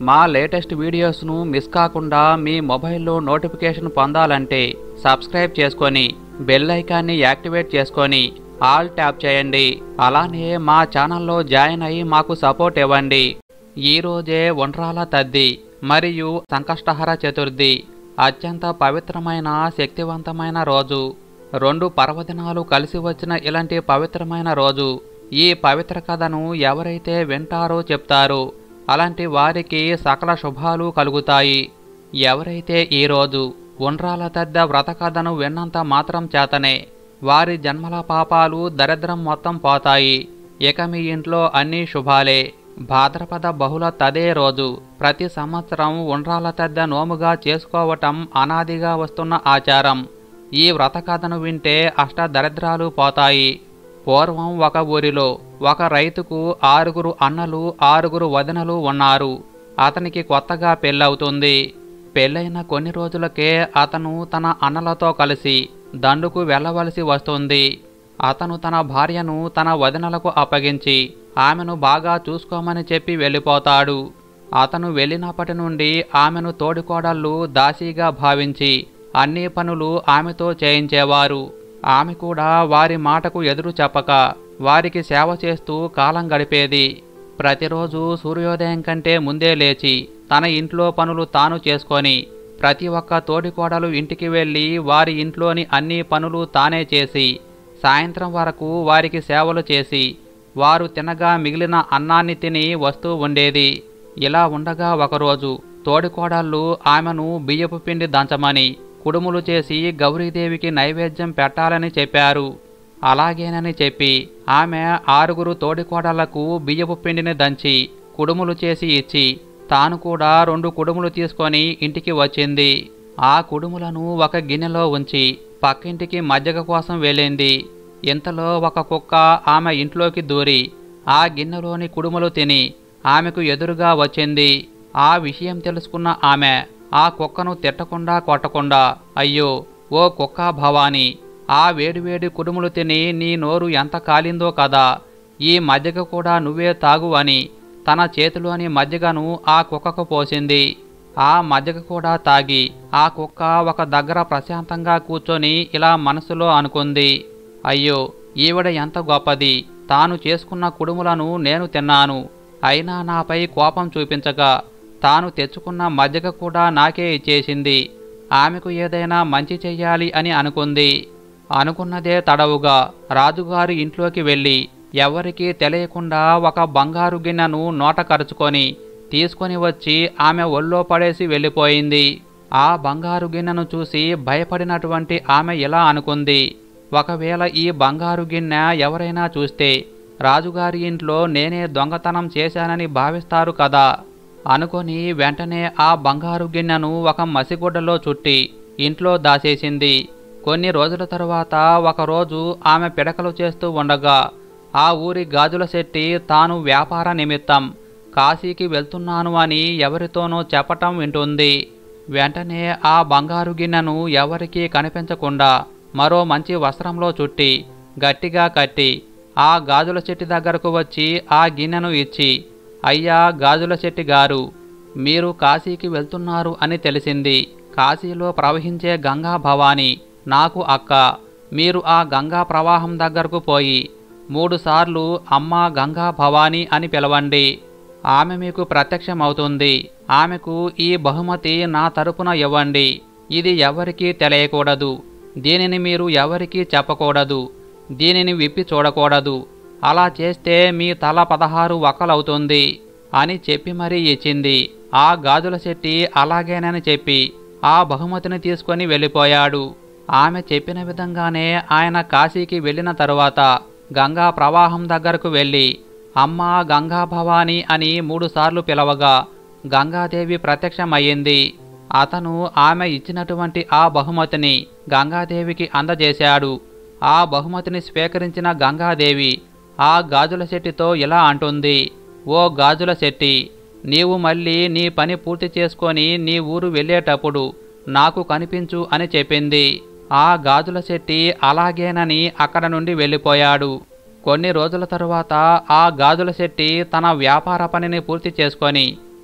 మా latest వీడియోస్ను miss కాకుండా మీ మొబైల్లో నోటిఫికేషన్ పొందాలంటే సబ్స్క్రైబ్ చేసుకొని బెల్ ఐకాన్ని యాక్టివేట్ చేసుకొని ఆల్ ట్యాప్ చేయండి అలానే మా ఛానల్లో జాయిన్ అయ్యి మాకు సపోర్ట్ ఇవ్వండి ఈ రోజే ఒండ్రాల తద్ది మరియు సంకష్టహర చతుర్థి అత్యంత పవిత్రమైన శక్తివంతమైన రోజు రెండు పర్వదినాలు కలిసి వచ్చిన ఇలాంటి పవిత్రమైన రోజు ఈ పవిత్ర కథను ఎవరైతే వింటారో చెప్తారో అలాంటి వారికి సకల శుభాలు కలుగుతాయి ఎవరైతే ఈరోజు ఉండ్రాల తద్ద వ్రత కథను విన్నంత మాత్రం చేతనే వారి జన్మల పాపాలు దరిద్రం మొత్తం పోతాయి ఇక మీ ఇంట్లో అన్ని శుభాలే భాద్రపద బహుళ తదే రోజు ప్రతి సంవత్సరం ఉండ్రాల తద్ద నోముగా చేసుకోవటం అనాదిగా వస్తున్న ఆచారం ఈ వ్రత కథను వింటే అష్ట దరిద్రాలు పోతాయి పూర్వం ఒక ఊరిలో ఒక రైతుకు ఆరుగురు అన్నలు ఆరుగురు వదినలు ఉన్నారు అతనికి కొత్తగా పెళ్ళవుతుంది పెళ్ళైన కొన్ని రోజులకే అతను తన అన్నలతో కలిసి దండుకు వెళ్ళవలసి వస్తుంది అతను తన భార్యను తన వదినలకు అప్పగించి ఆమెను బాగా చూసుకోమని చెప్పి వెళ్ళిపోతాడు అతను వెళ్ళినప్పటి నుండి ఆమెను తోడికోడళ్ళు దాసీగా భావించి అన్ని పనులు ఆమెతో చేయించేవారు ఆమె కూడా వారి మాటకు ఎదురు చెప్పక వారికి సేవ చేస్తూ కాలం గడిపేది ప్రతిరోజు సూర్యోదయం కంటే ముందే లేచి తన ఇంట్లో పనులు తాను చేసుకొని ప్రతి ఒక్క తోడికోడలు ఇంటికి వెళ్ళి వారి ఇంట్లోని అన్ని పనులు తానే చేసి సాయంత్రం వరకు వారికి సేవలు చేసి వారు తినగా మిగిలిన అన్నాన్ని తిని వస్తూ ఉండేది ఇలా ఉండగా ఒకరోజు తోడికోడళ్ళు ఆమెను బియ్యపు పిండి దంచమని కుడుములు చేసి గౌరీదేవికి నైవేద్యం పెట్టాలని చెప్పారు అలాగేనని చెప్పి ఆమె ఆరుగురు తోడికోడళ్లకు బియ్యపు పిండిని దంచి కుడుములు చేసి ఇచ్చి తాను కూడా రెండు కుడుములు తీసుకొని ఇంటికి వచ్చింది ఆ కుడుములను ఒక గిన్నెలో ఉంచి పక్కింటికి మజ్జిగ కోసం వెళ్ళింది ఇంతలో ఒక కుక్క ఆమె ఇంట్లోకి దూరి ఆ గిన్నెలోని కుడుములు తిని ఆమెకు ఎదురుగా వచ్చింది ఆ విషయం తెలుసుకున్న ఆమె ఆ కుక్కను తిట్టకుండా కొట్టకుండా అయ్యో ఓ కుక్క భవాని ఆ వేడివేడి కుడుములు తిని నీ నోరు ఎంత కాలిందో కదా ఈ మజ్జిగ కూడా నువ్వే తాగు అని తన చేతిలోని మజ్జిగను ఆ కుక్కకు పోసింది ఆ మజ్జిగ కూడా తాగి ఆ కుక్క ఒక దగ్గర ప్రశాంతంగా కూర్చొని ఇలా మనసులో అనుకుంది అయ్యో ఈవిడ ఎంత గొప్పది తాను చేసుకున్న కుడుములను నేను తిన్నాను అయినా నాపై కోపం చూపించగా తాను తెచ్చుకున్న మజ్జిగ కూడా నాకే ఇచ్చేసింది ఆమెకు ఏదైనా మంచి చెయ్యాలి అని అనుకుంది అనుకున్నదే తడవుగా రాజుగారి ఇంట్లోకి వెళ్ళి ఎవరికీ తెలియకుండా ఒక బంగారు గిన్నెను నోట కరుచుకొని తీసుకొని వచ్చి ఆమె ఒళ్ళో పడేసి వెళ్ళిపోయింది ఆ బంగారు గిన్నెను చూసి భయపడినటువంటి ఆమె ఇలా అనుకుంది ఒకవేళ ఈ బంగారు గిన్నె ఎవరైనా చూస్తే రాజుగారి ఇంట్లో నేనే దొంగతనం చేశానని భావిస్తారు కదా అనుకొని వెంటనే ఆ బంగారు గిన్నెను ఒక మసిగుడ్డలో చుట్టి ఇంట్లో దాచేసింది కొన్ని రోజుల తరువాత ఒకరోజు ఆమె పిడకలు చేస్తూ ఉండగా ఆ ఊరి గాజుల శెట్టి తాను వ్యాపార నిమిత్తం కాశీకి వెళ్తున్నాను అని ఎవరితోనో చెప్పటం వింటుంది వెంటనే ఆ బంగారు గిన్నెను ఎవరికీ కనిపించకుండా మరో మంచి వస్త్రంలో చుట్టి గట్టిగా కట్టి ఆ గాజుల చెట్టు దగ్గరకు వచ్చి ఆ గిన్నెను ఇచ్చి అయ్యా గాజుల చెట్టి గారు మీరు కాశీకి వెళ్తున్నారు అని తెలిసింది కాశీలో ప్రవహించే గంగా భవాని నాకు అక్క మీరు ఆ గంగా ప్రవాహం దగ్గరకు పోయి మూడుసార్లు అమ్మా గంగా భవాని అని పిలవండి ఆమె మీకు ప్రత్యక్షమవుతుంది ఆమెకు ఈ బహుమతి నా తరపున ఇవ్వండి ఇది ఎవరికీ తెలియకూడదు దీనిని మీరు ఎవరికీ చెప్పకూడదు దీనిని విప్పి చూడకూడదు అలా చేస్తే మీ తల పదహారు వక్కలవుతుంది అని చెప్పి మరీ ఇచ్చింది ఆ గాజుల శెట్టి అలాగేనని చెప్పి ఆ బహుమతిని తీసుకొని వెళ్ళిపోయాడు ఆమె చెప్పిన విధంగానే ఆయన కాశీకి వెళ్ళిన తరువాత గంగా ప్రవాహం దగ్గరకు వెళ్ళి అమ్మా గంగా భవాని అని మూడుసార్లు పిలవగా గంగాదేవి ప్రత్యక్షమయ్యింది అతను ఆమె ఇచ్చినటువంటి ఆ బహుమతిని గంగాదేవికి అందజేశాడు ఆ బహుమతిని స్వీకరించిన గంగాదేవి ఆ గాజుల శెట్టితో ఇలా అంటుంది ఓ గాజుల శెట్టి నీవు మళ్ళీ నీ పని పూర్తి చేసుకొని నీ ఊరు వెళ్ళేటప్పుడు నాకు కనిపించు అని చెప్పింది ఆ గాజుల శెట్టి అలాగేనని అక్కడ నుండి వెళ్ళిపోయాడు కొన్ని రోజుల తరువాత ఆ గాజుల శెట్టి తన వ్యాపార పనిని పూర్తి చేసుకొని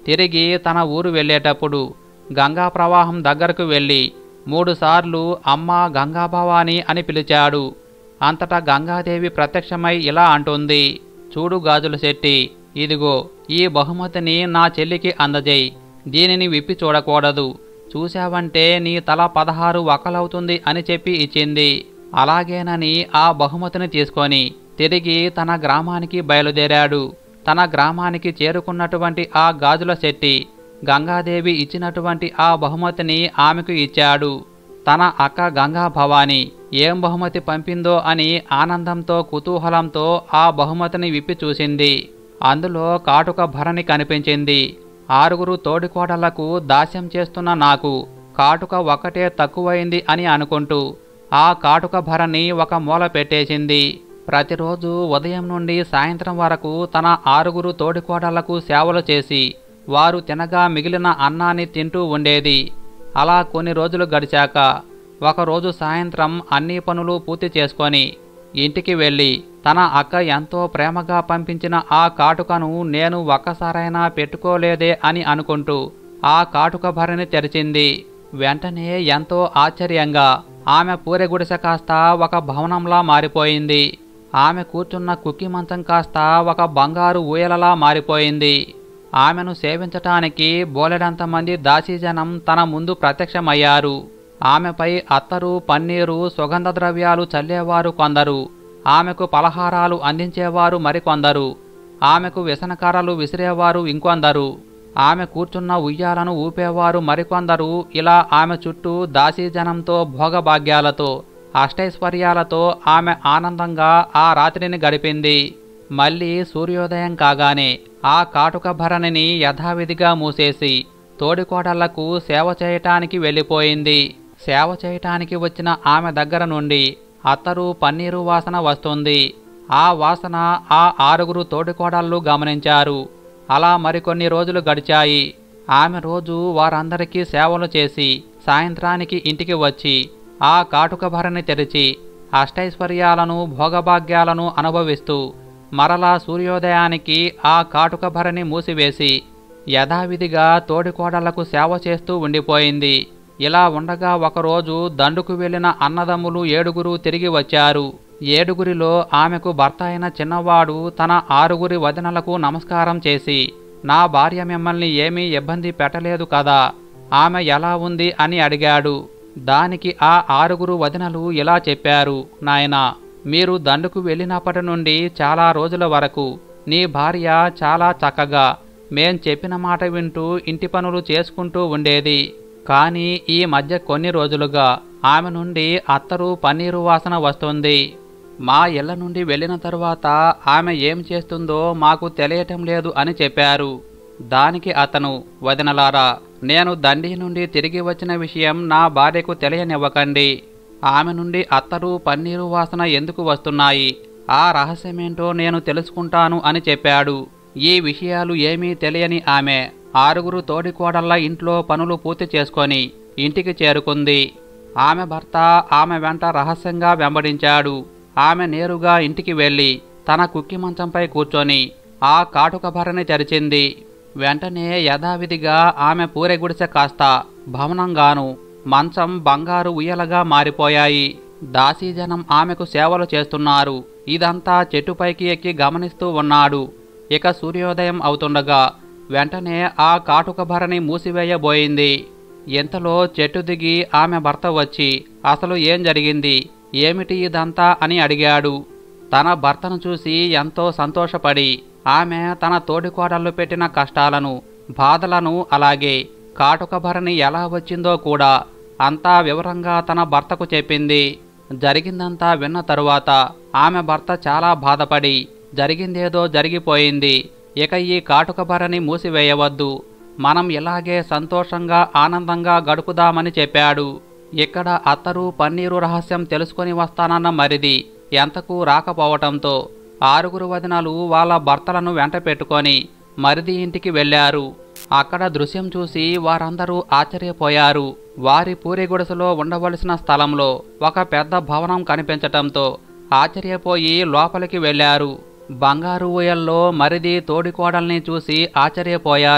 తిరిగి తన ఊరు వెళ్ళేటప్పుడు గంగా ప్రవాహం దగ్గరకు వెళ్ళి మూడుసార్లు అమ్మ గంగా భవాని అని పిలిచాడు అంతటా గంగాదేవి ప్రత్యక్షమై ఇలా అంటుంది చూడు గాజుల శెట్టి ఇదిగో ఈ బహుమతిని నా చెల్లికి అందజేయి దీనిని విప్పి చూడకూడదు చూశావంటే నీ తల పదహారు వకలవుతుంది అని చెప్పి ఇచ్చింది అలాగేనని ఆ బహుమతిని తీసుకొని తిరిగి తన గ్రామానికి బయలుదేరాడు తన గ్రామానికి చేరుకున్నటువంటి ఆ గాజుల శెట్టి గంగాదేవి ఇచ్చినటువంటి ఆ బహుమతిని ఆమెకు ఇచ్చాడు తన అక్క గంగా భవాని ఏం బహుమతి పంపిందో అని ఆనందంతో కుతూహలంతో ఆ బహుమతిని విప్పి చూసింది అందులో కాటుక భరణి కనిపించింది ఆరుగురు తోడికోడళ్లకు దాస్యం చేస్తున్న నాకు కాటుక ఒకటే తక్కువైంది అని అనుకుంటూ ఆ కాటుక భరణి ఒక మూల పెట్టేసింది ప్రతిరోజు ఉదయం నుండి సాయంత్రం వరకు తన ఆరుగురు తోడికోడళ్లకు సేవలు చేసి వారు తినగా మిగిలిన అన్నాన్ని తింటూ ఉండేది అలా కొన్ని రోజులు గడిచాక ఒకరోజు సాయంత్రం అన్ని పనులు పూర్తి చేసుకొని ఇంటికి వెళ్ళి తన అక్క ఎంతో ప్రేమగా పంపించిన ఆ కాటుకను నేను ఒక్కసారైనా పెట్టుకోలేదే అని అనుకుంటూ ఆ కాటుక భరణి తెరిచింది వెంటనే ఎంతో ఆశ్చర్యంగా ఆమె పూరె గుడిసె కాస్త ఒక భవనంలా మారిపోయింది ఆమె కూర్చున్న కుక్కి మంచం కాస్త ఒక బంగారు ఊయలలా మారిపోయింది ఆమెను సేవించటానికి బోలెడంత మంది దాసీజనం తన ముందు ప్రత్యక్షమయ్యారు ఆమెపై అత్తరు పన్నీరు సుగంధ ద్రవ్యాలు చల్లేవారు కొందరు ఆమెకు పలహారాలు అందించేవారు మరికొందరు ఆమెకు వ్యసనకారాలు విసిరేవారు ఇంకొందరు ఆమె కూర్చున్న ఉయ్యాలను ఊపేవారు మరికొందరు ఇలా ఆమె చుట్టూ దాసీజనంతో భోగభాగ్యాలతో అష్టైశ్వర్యాలతో ఆమె ఆనందంగా ఆ రాత్రిని గడిపింది మళ్ళీ సూర్యోదయం కాగానే ఆ కాటుక భరణిని యథావిధిగా మూసేసి తోడికోడళ్లకు సేవ చేయటానికి వెళ్ళిపోయింది సేవ చేయటానికి వచ్చిన ఆమె దగ్గర నుండి అత్తరు పన్నీరు వాసన వస్తుంది ఆ వాసన ఆ ఆరుగురు తోడికోడళ్ళు గమనించారు అలా మరికొన్ని రోజులు గడిచాయి ఆమె రోజు వారందరికీ సేవలు చేసి సాయంత్రానికి ఇంటికి వచ్చి ఆ కాటుక భరణి తెరిచి అష్టైశ్వర్యాలను భోగభాగ్యాలను అనుభవిస్తూ మరలా సూర్యోదయానికి ఆ కాటుక భరణి మూసివేసి యథావిధిగా తోడికోడళ్లకు సేవ చేస్తూ ఉండిపోయింది ఇలా ఉండగా ఒకరోజు దండుకు వెళ్లిన అన్నదమ్ములు ఏడుగురు తిరిగి వచ్చారు ఏడుగురిలో ఆమెకు భర్త అయిన చిన్నవాడు తన ఆరుగురి వదినలకు నమస్కారం చేసి నా భార్య మిమ్మల్ని ఏమీ ఇబ్బంది పెట్టలేదు కదా ఆమె ఎలా ఉంది అని అడిగాడు దానికి ఆ ఆరుగురు వదినలు ఇలా చెప్పారు నాయనా మీరు దండుకు వెళ్ళినప్పటి నుండి చాలా రోజుల వరకు నీ భార్య చాలా చక్కగా మేం చెప్పిన మాట వింటూ ఇంటి పనులు చేసుకుంటూ ఉండేది కానీ ఈ మధ్య కొన్ని రోజులుగా ఆమె నుండి అత్తరు పన్నీరు వాసన వస్తుంది మా ఇళ్ల నుండి వెళ్ళిన తరువాత ఆమె ఏం చేస్తుందో మాకు తెలియటం లేదు అని చెప్పారు దానికి అతను వదినలారా నేను దండి నుండి తిరిగి వచ్చిన విషయం నా భార్యకు తెలియనివ్వకండి ఆమె నుండి అత్తరు పన్నీరు వాసన ఎందుకు వస్తున్నాయి ఆ రహస్యమేంటో నేను తెలుసుకుంటాను అని చెప్పాడు ఈ విషయాలు ఏమీ తెలియని ఆమె ఆరుగురు తోడికోడళ్ళ ఇంట్లో పనులు పూర్తి చేసుకొని ఇంటికి చేరుకుంది ఆమె భర్త ఆమె వెంట రహస్యంగా వెంబడించాడు ఆమె నేరుగా ఇంటికి వెళ్ళి తన కుక్కి మంచంపై కూర్చొని ఆ కాటుక భరణి తెరిచింది వెంటనే యథావిధిగా ఆమె పూరె గుడిసె కాస్త భవనంగాను మంచం బంగారు ఉయ్యలగా మారిపోయాయి దాసీజనం ఆమెకు సేవలు చేస్తున్నారు ఇదంతా చెట్టుపైకి ఎక్కి గమనిస్తూ ఉన్నాడు ఇక సూర్యోదయం అవుతుండగా వెంటనే ఆ కాటుక భరణి మూసివేయబోయింది ఇంతలో చెట్టు దిగి ఆమె భర్త వచ్చి అసలు ఏం జరిగింది ఏమిటి ఇదంతా అని అడిగాడు తన భర్తను చూసి ఎంతో సంతోషపడి ఆమె తన తోడికోడళ్ళు పెట్టిన కష్టాలను బాధలను అలాగే కాటుక భరణి ఎలా వచ్చిందో కూడా అంతా వివరంగా తన భర్తకు చెప్పింది జరిగిందంతా విన్న తరువాత ఆమె భర్త చాలా బాధపడి జరిగిందేదో జరిగిపోయింది ఇక ఈ కాటుక భరణి మూసివేయవద్దు మనం ఇలాగే సంతోషంగా ఆనందంగా గడుపుదామని చెప్పాడు ఇక్కడ అత్తరు పన్నీరు రహస్యం తెలుసుకొని వస్తానన్న మరిది ఎంతకు రాకపోవటంతో ఆరుగురు వదినలు వాళ్ళ భర్తలను వెంట పెట్టుకొని మరిది ఇంటికి వెళ్ళారు అక్కడ దృశ్యం చూసి వారందరూ ఆశ్చర్యపోయారు వారి పూరి గుడిసెలో ఉండవలసిన స్థలంలో ఒక పెద్ద భవనం కనిపించటంతో ఆశ్చర్యపోయి లోపలికి వెళ్ళారు బంగారు ఊయల్లో మరిది తోడికోడల్ని చూసి ఆశ్చర్యపోయారు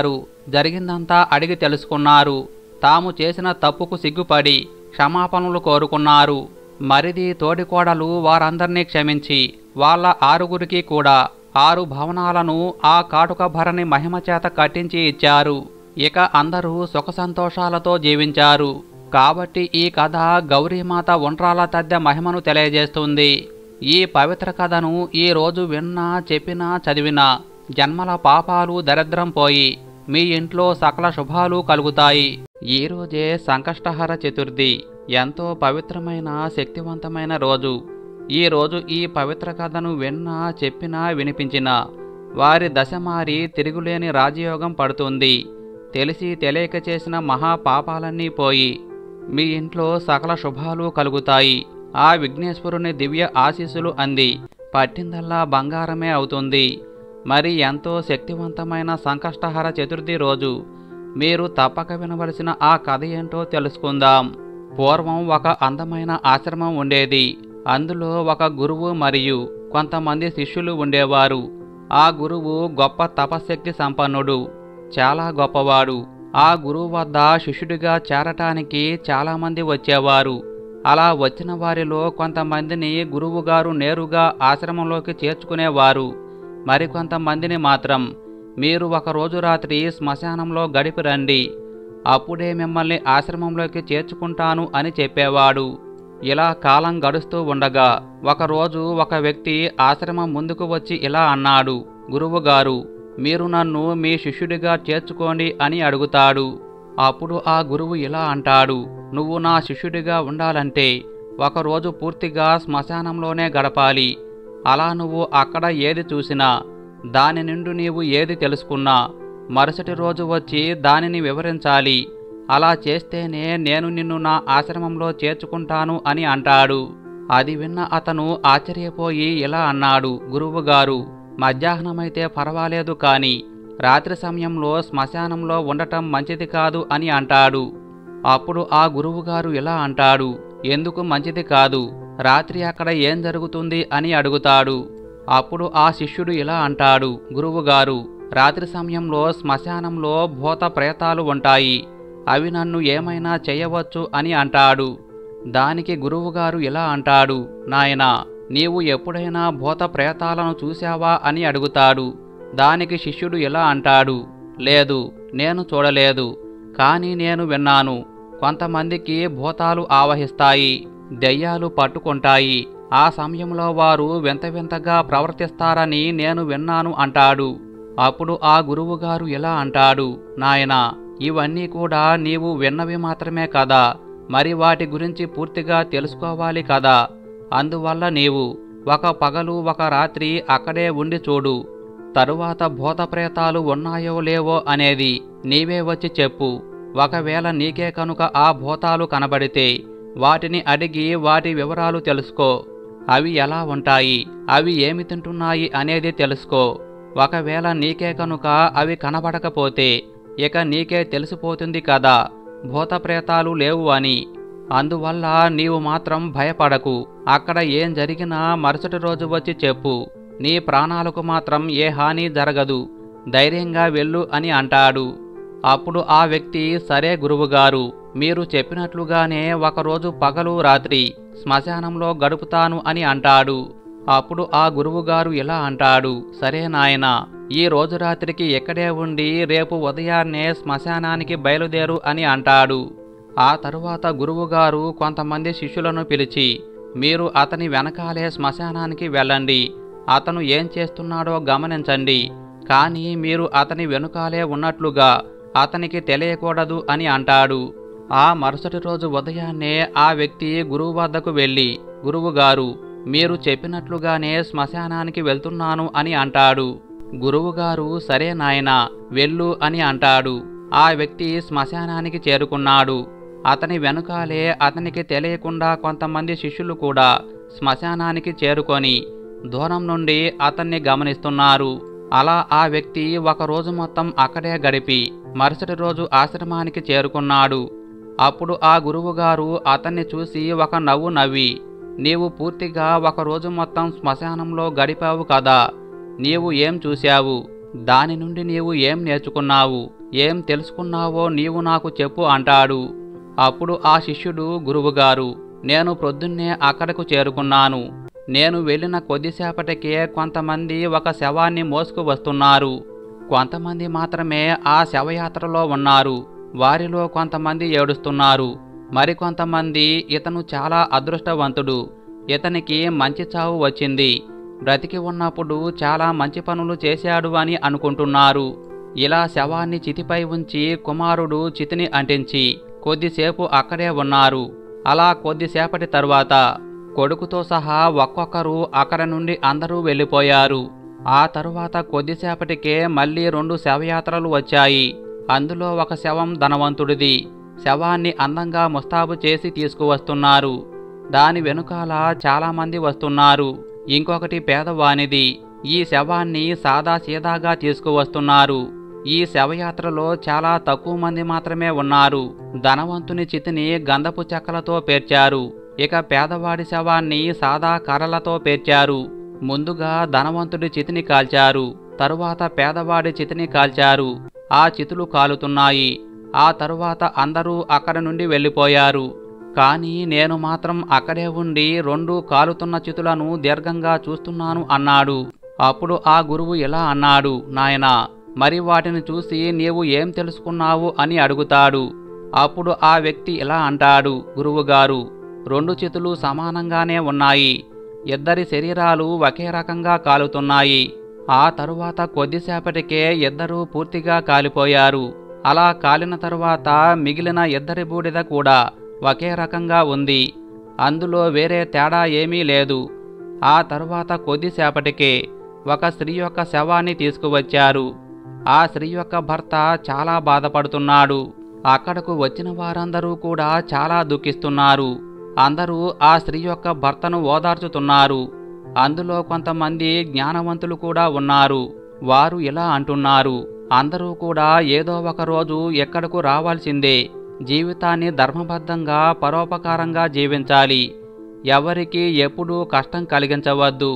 జరిగిందంతా అడిగి తెలుసుకున్నారు తాము చేసిన తప్పుకు సిగ్గుపడి క్షమాపణలు కోరుకున్నారు మరిది తోడికోడలు వారందర్నీ క్షమించి వాళ్ళ ఆరుగురికి కూడా ఆరు భవనాలను ఆ కాటుక భరణి మహిమ చేత కట్టించి ఇచ్చారు ఇక అందరూ సుఖ సంతోషాలతో జీవించారు కాబట్టి ఈ కథ గౌరీమాత ఒంట్రాల తద్దె మహిమను తెలియజేస్తుంది ఈ పవిత్ర కథను ఈ రోజు విన్నా చెప్పినా చదివినా జన్మల పాపాలు దరిద్రం పోయి మీ ఇంట్లో సకల శుభాలు కలుగుతాయి ఈ రోజే సంకష్టహర చతుర్థి ఎంతో పవిత్రమైన శక్తివంతమైన రోజు ఈ రోజు ఈ పవిత్ర కథను విన్నా చెప్పినా వినిపించినా వారి దశ మారి తిరుగులేని రాజయోగం పడుతుంది తెలిసి తెలియక చేసిన మహా పాపాలన్నీ పోయి మీ ఇంట్లో సకల శుభాలు కలుగుతాయి ఆ విఘ్నేశ్వరుని దివ్య ఆశీస్సులు అంది పట్టిందల్లా బంగారమే అవుతుంది మరి ఎంతో శక్తివంతమైన సంకష్టహర చతుర్థి రోజు మీరు తప్పక వినవలసిన ఆ కథ ఏంటో తెలుసుకుందాం పూర్వం ఒక అందమైన ఆశ్రమం ఉండేది అందులో ఒక గురువు మరియు కొంతమంది శిష్యులు ఉండేవారు ఆ గురువు గొప్ప తపశక్తి సంపన్నుడు చాలా గొప్పవాడు ఆ గురువు వద్ద శిష్యుడిగా చేరటానికి చాలామంది వచ్చేవారు అలా వచ్చిన వారిలో కొంతమందిని గురువుగారు నేరుగా ఆశ్రమంలోకి చేర్చుకునేవారు మరికొంతమందిని మాత్రం మీరు ఒక రోజు రాత్రి శ్మశానంలో గడిపి రండి అప్పుడే మిమ్మల్ని ఆశ్రమంలోకి చేర్చుకుంటాను అని చెప్పేవాడు ఇలా కాలం గడుస్తూ ఉండగా ఒకరోజు ఒక వ్యక్తి ఆశ్రమం ముందుకు వచ్చి ఇలా అన్నాడు గురువుగారు మీరు నన్ను మీ శిష్యుడిగా చేర్చుకోండి అని అడుగుతాడు అప్పుడు ఆ గురువు ఇలా అంటాడు నువ్వు నా శిష్యుడిగా ఉండాలంటే ఒకరోజు పూర్తిగా శ్మశానంలోనే గడపాలి అలా నువ్వు అక్కడ ఏది చూసినా దాని నుండి నీవు ఏది తెలుసుకున్నా మరుసటి రోజు వచ్చి దానిని వివరించాలి అలా చేస్తేనే నేను నిన్ను నా ఆశ్రమంలో చేర్చుకుంటాను అని అంటాడు అది విన్న అతను ఆశ్చర్యపోయి ఇలా అన్నాడు గురువుగారు మధ్యాహ్నమైతే పర్వాలేదు కాని రాత్రి సమయంలో శ్మశానంలో ఉండటం మంచిది కాదు అని అంటాడు అప్పుడు ఆ గురువుగారు ఇలా అంటాడు ఎందుకు మంచిది కాదు రాత్రి అక్కడ ఏం జరుగుతుంది అని అడుగుతాడు అప్పుడు ఆ శిష్యుడు ఇలా అంటాడు గురువుగారు రాత్రి సమయంలో శ్మశానంలో భూత ప్రేతాలు ఉంటాయి అవి నన్ను ఏమైనా చేయవచ్చు అని అంటాడు దానికి గురువుగారు ఇలా అంటాడు నాయనా నీవు ఎప్పుడైనా భూత ప్రేతాలను చూశావా అని అడుగుతాడు దానికి శిష్యుడు ఇలా అంటాడు లేదు నేను చూడలేదు కానీ నేను విన్నాను కొంతమందికి భూతాలు ఆవహిస్తాయి దెయ్యాలు పట్టుకుంటాయి ఆ సమయంలో వారు వింత వింతగా ప్రవర్తిస్తారని నేను విన్నాను అంటాడు అప్పుడు ఆ గురువుగారు ఇలా అంటాడు నాయనా ఇవన్నీ కూడా నీవు విన్నవి మాత్రమే కదా మరి వాటి గురించి పూర్తిగా తెలుసుకోవాలి కదా అందువల్ల నీవు ఒక పగలు ఒక రాత్రి అక్కడే ఉండి చూడు తరువాత భూత ప్రేతాలు ఉన్నాయో లేవో అనేది నీవే వచ్చి చెప్పు ఒకవేళ నీకే కనుక ఆ భూతాలు కనబడితే వాటిని అడిగి వాటి వివరాలు తెలుసుకో అవి ఎలా ఉంటాయి అవి ఏమి తింటున్నాయి అనేది తెలుసుకో ఒకవేళ నీకే కనుక అవి కనబడకపోతే ఇక నీకే తెలిసిపోతుంది కదా భూత ప్రేతాలు లేవు అని అందువల్ల నీవు మాత్రం భయపడకు అక్కడ ఏం జరిగినా మరుసటి రోజు వచ్చి చెప్పు నీ ప్రాణాలకు మాత్రం ఏ హాని జరగదు ధైర్యంగా వెళ్ళు అని అంటాడు అప్పుడు ఆ వ్యక్తి సరే గురువుగారు మీరు చెప్పినట్లుగానే ఒకరోజు పగలు రాత్రి శ్మశానంలో గడుపుతాను అని అంటాడు అప్పుడు ఆ గురువుగారు ఇలా అంటాడు సరే నాయనా ఈ రోజు రాత్రికి ఎక్కడే ఉండి రేపు ఉదయాన్నే శ్మశానానికి బయలుదేరు అని అంటాడు ఆ తరువాత గురువుగారు కొంతమంది శిష్యులను పిలిచి మీరు అతని వెనకాలే శ్మశానానికి వెళ్ళండి అతను ఏం చేస్తున్నాడో గమనించండి కానీ మీరు అతని వెనుకాలే ఉన్నట్లుగా అతనికి తెలియకూడదు అని అంటాడు ఆ మరుసటి రోజు ఉదయాన్నే ఆ వ్యక్తి గురువు వద్దకు వెళ్ళి గురువుగారు మీరు చెప్పినట్లుగానే శ్మశానానికి వెళ్తున్నాను అని అంటాడు గురువుగారు సరే నాయనా వెళ్ళు అని అంటాడు ఆ వ్యక్తి శ్మశానానికి చేరుకున్నాడు అతని వెనుకాలే అతనికి తెలియకుండా కొంతమంది శిష్యులు కూడా శ్మశానానికి చేరుకొని దూరం నుండి అతన్ని గమనిస్తున్నారు అలా ఆ వ్యక్తి ఒక రోజు మొత్తం అక్కడే గడిపి మరుసటి రోజు ఆశ్రమానికి చేరుకున్నాడు అప్పుడు ఆ గురువుగారు అతన్ని చూసి ఒక నవ్వు నవ్వి నీవు పూర్తిగా ఒక రోజు మొత్తం శ్మశానంలో గడిపావు కదా నీవు ఏం చూశావు దాని నుండి నీవు ఏం నేర్చుకున్నావు ఏం తెలుసుకున్నావో నీవు నాకు చెప్పు అంటాడు అప్పుడు ఆ శిష్యుడు గురువుగారు నేను ప్రొద్దున్నే అక్కడకు చేరుకున్నాను నేను వెళ్ళిన కొద్దిసేపటికే కొంతమంది ఒక శవాన్ని మోసుకు వస్తున్నారు కొంతమంది మాత్రమే ఆ శవయాత్రలో ఉన్నారు వారిలో కొంతమంది ఏడుస్తున్నారు మరికొంతమంది ఇతను చాలా అదృష్టవంతుడు ఇతనికి మంచి చావు వచ్చింది బ్రతికి ఉన్నప్పుడు చాలా మంచి పనులు చేశాడు అని అనుకుంటున్నారు ఇలా శవాన్ని చితిపై ఉంచి కుమారుడు చితిని అంటించి కొద్దిసేపు అక్కడే ఉన్నారు అలా కొద్దిసేపటి తరువాత కొడుకుతో సహా ఒక్కొక్కరు అక్కడ నుండి అందరూ వెళ్ళిపోయారు ఆ తరువాత కొద్దిసేపటికే మళ్ళీ రెండు శవయాత్రలు వచ్చాయి అందులో ఒక శవం ధనవంతుడిది శవాన్ని అందంగా ముస్తాబు చేసి తీసుకువస్తున్నారు దాని వెనుకాల చాలామంది వస్తున్నారు ఇంకొకటి పేదవానిది ఈ శవాన్ని సాదా సీదాగా తీసుకువస్తున్నారు ఈ శవయాత్రలో చాలా తక్కువ మంది మాత్రమే ఉన్నారు ధనవంతుని చితిని గంధపు చెక్కలతో పేర్చారు ఇక పేదవాడి శవాన్ని సాదా కర్రలతో పేర్చారు ముందుగా ధనవంతుడి చితిని కాల్చారు తరువాత పేదవాడి చితిని కాల్చారు ఆ చితులు కాలుతున్నాయి ఆ తరువాత అందరూ అక్కడ నుండి వెళ్ళిపోయారు కానీ నేను మాత్రం అక్కడే ఉండి రెండు కాలుతున్న చితులను దీర్ఘంగా చూస్తున్నాను అన్నాడు అప్పుడు ఆ గురువు ఇలా అన్నాడు నాయనా మరి వాటిని చూసి నీవు ఏం తెలుసుకున్నావు అని అడుగుతాడు అప్పుడు ఆ వ్యక్తి ఇలా అంటాడు గురువుగారు రెండు చితులు సమానంగానే ఉన్నాయి ఇద్దరి శరీరాలు ఒకే రకంగా కాలుతున్నాయి ఆ తరువాత కొద్దిసేపటికే ఇద్దరూ పూర్తిగా కాలిపోయారు అలా కాలిన తరువాత మిగిలిన ఇద్దరి బూడిద కూడా ఒకే రకంగా ఉంది అందులో వేరే తేడా ఏమీ లేదు ఆ తరువాత కొద్దిసేపటికే ఒక స్త్రీ యొక్క శవాన్ని తీసుకువచ్చారు ఆ స్త్రీ యొక్క భర్త చాలా బాధపడుతున్నాడు అక్కడకు వచ్చిన వారందరూ కూడా చాలా దుఃఖిస్తున్నారు అందరూ ఆ స్త్రీ యొక్క భర్తను ఓదార్చుతున్నారు అందులో కొంతమంది జ్ఞానవంతులు కూడా ఉన్నారు వారు ఇలా అంటున్నారు అందరూ కూడా ఏదో ఒక రోజు ఎక్కడకు రావాల్సిందే జీవితాన్ని ధర్మబద్ధంగా పరోపకారంగా జీవించాలి ఎవరికి ఎప్పుడూ కష్టం కలిగించవద్దు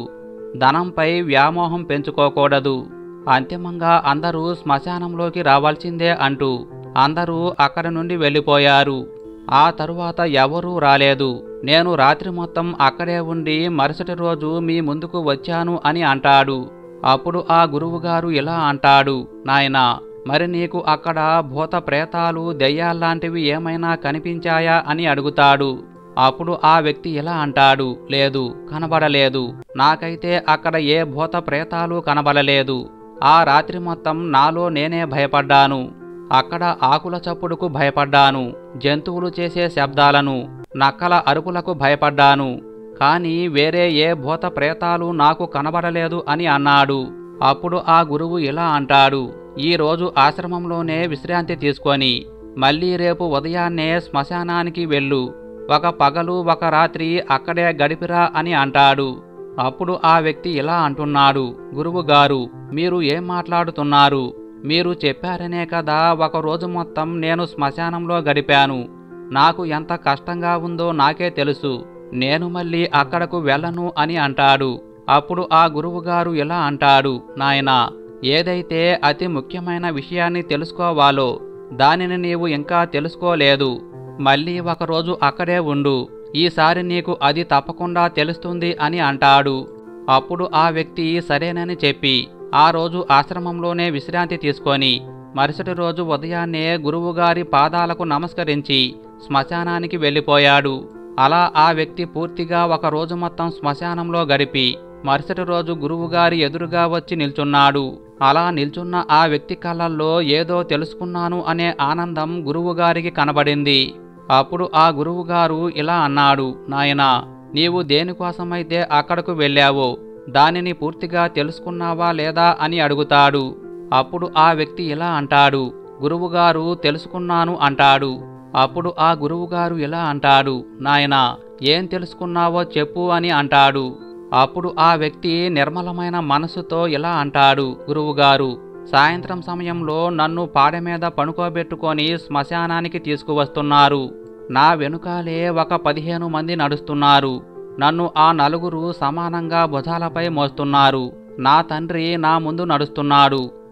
ధనంపై వ్యామోహం పెంచుకోకూడదు అంతిమంగా అందరూ శ్మశానంలోకి రావాల్సిందే అంటూ అందరూ అక్కడ నుండి వెళ్ళిపోయారు ఆ తరువాత ఎవరూ రాలేదు నేను రాత్రి మొత్తం అక్కడే ఉండి మరుసటి రోజు మీ ముందుకు వచ్చాను అని అంటాడు అప్పుడు ఆ గురువుగారు ఇలా అంటాడు నాయనా మరి నీకు అక్కడ భూత ప్రేతాలు దెయ్యాల్లాంటివి ఏమైనా కనిపించాయా అని అడుగుతాడు అప్పుడు ఆ వ్యక్తి ఇలా అంటాడు లేదు కనబడలేదు నాకైతే అక్కడ ఏ భూత ప్రేతాలు కనబడలేదు ఆ రాత్రి మొత్తం నాలో నేనే భయపడ్డాను అక్కడ ఆకుల చప్పుడుకు భయపడ్డాను జంతువులు చేసే శబ్దాలను నక్కల అరుపులకు భయపడ్డాను కానీ వేరే ఏ భూత ప్రేతాలు నాకు కనబడలేదు అని అన్నాడు అప్పుడు ఆ గురువు ఇలా అంటాడు ఈ రోజు ఆశ్రమంలోనే విశ్రాంతి తీసుకొని మళ్ళీ రేపు ఉదయాన్నే శ్మశానానికి వెళ్ళు ఒక పగలు ఒక రాత్రి అక్కడే గడిపిరా అని అంటాడు అప్పుడు ఆ వ్యక్తి ఇలా అంటున్నాడు గురువుగారు మీరు ఏం మాట్లాడుతున్నారు మీరు చెప్పారనే కదా ఒక రోజు మొత్తం నేను శ్మశానంలో గడిపాను నాకు ఎంత కష్టంగా ఉందో నాకే తెలుసు నేను మళ్ళీ అక్కడకు వెళ్ళను అని అంటాడు అప్పుడు ఆ గురువుగారు ఇలా అంటాడు నాయనా ఏదైతే అతి ముఖ్యమైన విషయాన్ని తెలుసుకోవాలో దానిని నీవు ఇంకా తెలుసుకోలేదు మళ్ళీ ఒకరోజు అక్కడే ఉండు ఈసారి నీకు అది తప్పకుండా తెలుస్తుంది అని అంటాడు అప్పుడు ఆ వ్యక్తి సరేనని చెప్పి ఆ రోజు ఆశ్రమంలోనే విశ్రాంతి తీసుకొని మరుసటి రోజు ఉదయాన్నే గురువుగారి పాదాలకు నమస్కరించి శ్మశానానికి వెళ్ళిపోయాడు అలా ఆ వ్యక్తి పూర్తిగా ఒక రోజు మొత్తం శ్మశానంలో గడిపి మరుసటి రోజు గురువుగారి ఎదురుగా వచ్చి నిల్చున్నాడు అలా నిల్చున్న ఆ వ్యక్తి కళ్ళల్లో ఏదో తెలుసుకున్నాను అనే ఆనందం గురువుగారికి కనబడింది అప్పుడు ఆ గురువుగారు ఇలా అన్నాడు నాయనా నీవు దేనికోసమైతే అక్కడకు వెళ్ళావో దానిని పూర్తిగా తెలుసుకున్నావా లేదా అని అడుగుతాడు అప్పుడు ఆ వ్యక్తి ఇలా అంటాడు గురువుగారు తెలుసుకున్నాను అంటాడు అప్పుడు ఆ గురువుగారు ఇలా అంటాడు నాయనా ఏం తెలుసుకున్నావో చెప్పు అని అంటాడు అప్పుడు ఆ వ్యక్తి నిర్మలమైన మనసుతో ఇలా అంటాడు గురువుగారు సాయంత్రం సమయంలో నన్ను పాడ మీద పనుకోబెట్టుకొని శ్మశానానికి తీసుకువస్తున్నారు నా వెనుకాలే ఒక పదిహేను మంది నడుస్తున్నారు నన్ను ఆ నలుగురు సమానంగా భుజాలపై మోస్తున్నారు నా తండ్రి నా ముందు నడుస్తున్నాడు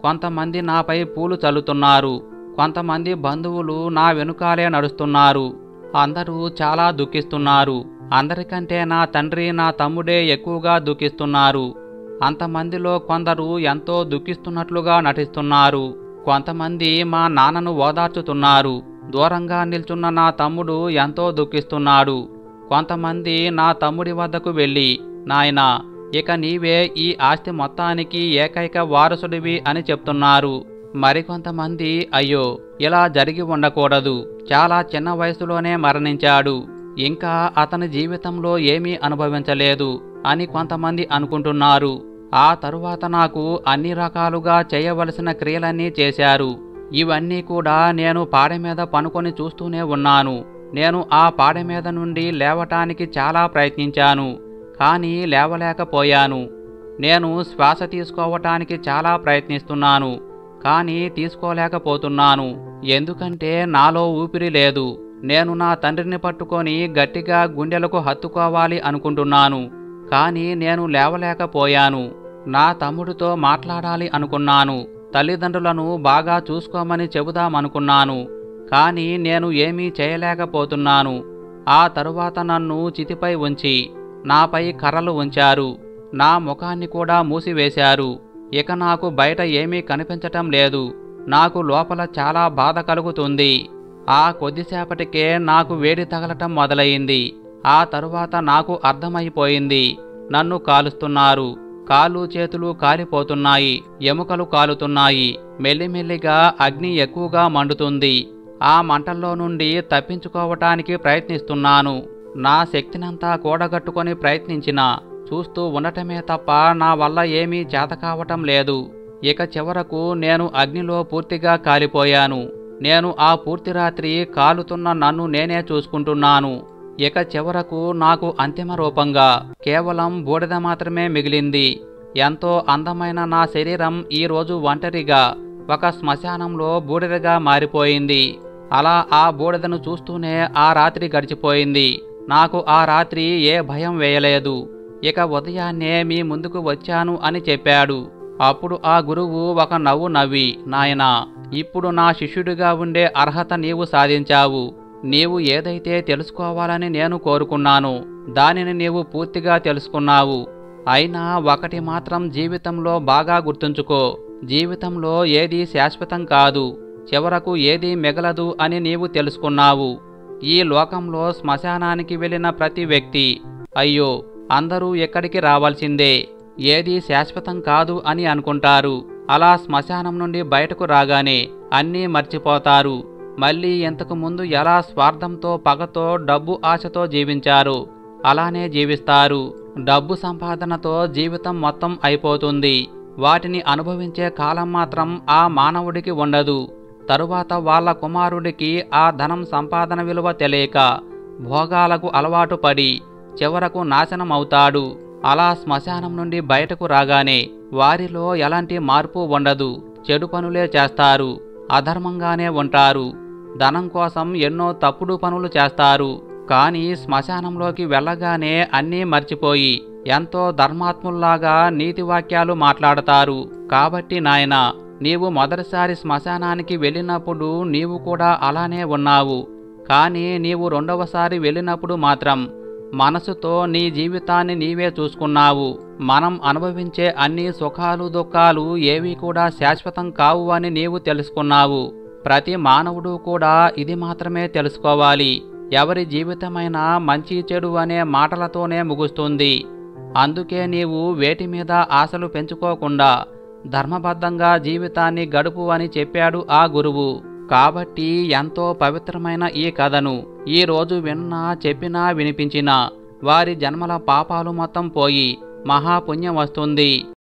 కొంతమంది నాపై పూలు చల్లుతున్నారు కొంతమంది బంధువులు నా వెనుకాలే నడుస్తున్నారు అందరూ చాలా దుఃఖిస్తున్నారు అందరికంటే నా తండ్రి నా తమ్ముడే ఎక్కువగా దుఃఖిస్తున్నారు అంతమందిలో కొందరు ఎంతో దుఃఖిస్తున్నట్లుగా నటిస్తున్నారు కొంతమంది మా నాన్నను ఓదార్చుతున్నారు దూరంగా నిల్చున్న నా తమ్ముడు ఎంతో దుఃఖిస్తున్నాడు కొంతమంది నా తమ్ముడి వద్దకు వెళ్ళి నాయనా ఇక నీవే ఈ ఆస్తి మొత్తానికి ఏకైక వారసుడివి అని చెప్తున్నారు మరికొంతమంది అయ్యో ఇలా జరిగి ఉండకూడదు చాలా చిన్న వయసులోనే మరణించాడు ఇంకా అతని జీవితంలో ఏమీ అనుభవించలేదు అని కొంతమంది అనుకుంటున్నారు ఆ తరువాత నాకు అన్ని రకాలుగా చేయవలసిన క్రియలన్నీ చేశారు ఇవన్నీ కూడా నేను పాడ మీద పనుకొని చూస్తూనే ఉన్నాను నేను ఆ పాడ మీద నుండి లేవటానికి చాలా ప్రయత్నించాను కానీ లేవలేకపోయాను నేను శ్వాస తీసుకోవటానికి చాలా ప్రయత్నిస్తున్నాను కానీ తీసుకోలేకపోతున్నాను ఎందుకంటే నాలో ఊపిరి లేదు నేను నా తండ్రిని పట్టుకొని గట్టిగా గుండెలకు హత్తుకోవాలి అనుకుంటున్నాను కానీ నేను లేవలేకపోయాను నా తమ్ముడితో మాట్లాడాలి అనుకున్నాను తల్లిదండ్రులను బాగా చూసుకోమని చెబుదామనుకున్నాను కానీ నేను ఏమీ చేయలేకపోతున్నాను ఆ తరువాత నన్ను చితిపై ఉంచి నాపై కర్రలు ఉంచారు నా ముఖాన్ని కూడా మూసివేశారు ఇక నాకు బయట ఏమీ కనిపించటం లేదు నాకు లోపల చాలా బాధ కలుగుతుంది ఆ కొద్దిసేపటికే నాకు వేడి తగలటం మొదలయింది ఆ తరువాత నాకు అర్థమైపోయింది నన్ను కాలుస్తున్నారు కాళ్ళు చేతులు కాలిపోతున్నాయి ఎముకలు కాలుతున్నాయి మెల్లిమెల్లిగా అగ్ని ఎక్కువగా మండుతుంది ఆ మంటల్లో నుండి తప్పించుకోవటానికి ప్రయత్నిస్తున్నాను నా శక్తినంతా కూడగట్టుకొని ప్రయత్నించినా చూస్తూ ఉండటమే తప్ప నా వల్ల ఏమీ చేతకావటం లేదు ఇక చివరకు నేను అగ్నిలో పూర్తిగా కాలిపోయాను నేను ఆ పూర్తి రాత్రి కాలుతున్న నన్ను నేనే చూసుకుంటున్నాను ఇక చివరకు నాకు అంతిమ రూపంగా కేవలం బూడిద మాత్రమే మిగిలింది ఎంతో అందమైన నా శరీరం ఈరోజు ఒంటరిగా ఒక శ్మశానంలో బూడిదగా మారిపోయింది అలా ఆ బూడిదను చూస్తూనే ఆ రాత్రి గడిచిపోయింది నాకు ఆ రాత్రి ఏ భయం వేయలేదు ఇక ఉదయాన్నే మీ ముందుకు వచ్చాను అని చెప్పాడు అప్పుడు ఆ గురువు ఒక నవ్వు నవ్వి నాయనా ఇప్పుడు నా శిష్యుడిగా ఉండే అర్హత నీవు సాధించావు నీవు ఏదైతే తెలుసుకోవాలని నేను కోరుకున్నాను దానిని నీవు పూర్తిగా తెలుసుకున్నావు అయినా ఒకటి మాత్రం జీవితంలో బాగా గుర్తుంచుకో జీవితంలో ఏది శాశ్వతం కాదు చివరకు ఏది మిగలదు అని నీవు తెలుసుకున్నావు ఈ లోకంలో శ్మశానానికి వెళ్ళిన ప్రతి వ్యక్తి అయ్యో అందరూ ఎక్కడికి రావాల్సిందే ఏది శాశ్వతం కాదు అని అనుకుంటారు అలా శ్మశానం నుండి బయటకు రాగానే అన్నీ మర్చిపోతారు మళ్ళీ ఇంతకు ముందు ఎలా స్వార్థంతో పగతో డబ్బు ఆశతో జీవించారు అలానే జీవిస్తారు డబ్బు సంపాదనతో జీవితం మొత్తం అయిపోతుంది వాటిని అనుభవించే కాలం మాత్రం ఆ మానవుడికి ఉండదు తరువాత వాళ్ళ కుమారుడికి ఆ ధనం సంపాదన విలువ తెలియక భోగాలకు అలవాటు పడి చివరకు నాశనం అవుతాడు అలా శ్మశానం నుండి బయటకు రాగానే వారిలో ఎలాంటి మార్పు ఉండదు చెడు పనులే చేస్తారు అధర్మంగానే ఉంటారు ధనం కోసం ఎన్నో తప్పుడు పనులు చేస్తారు కానీ శ్మశానంలోకి వెళ్ళగానే అన్నీ మర్చిపోయి ఎంతో ధర్మాత్ముల్లాగా నీతి వాక్యాలు మాట్లాడతారు కాబట్టి నాయనా నీవు మొదటిసారి శ్మశానానికి వెళ్ళినప్పుడు నీవు కూడా అలానే ఉన్నావు కానీ నీవు రెండవసారి వెళ్ళినప్పుడు మాత్రం మనసుతో నీ జీవితాన్ని నీవే చూసుకున్నావు మనం అనుభవించే అన్ని సుఖాలు దుఃఖాలు ఏవి కూడా శాశ్వతం కావు అని నీవు తెలుసుకున్నావు ప్రతి మానవుడు కూడా ఇది మాత్రమే తెలుసుకోవాలి ఎవరి జీవితమైనా మంచి చెడు అనే మాటలతోనే ముగుస్తుంది అందుకే నీవు వేటి మీద ఆశలు పెంచుకోకుండా ధర్మబద్ధంగా జీవితాన్ని గడుపు అని చెప్పాడు ఆ గురువు కాబట్టి ఎంతో పవిత్రమైన ఈ కథను ఈ రోజు విన్నా చెప్పినా వినిపించినా వారి జన్మల పాపాలు మొత్తం పోయి మహాపుణ్యం వస్తుంది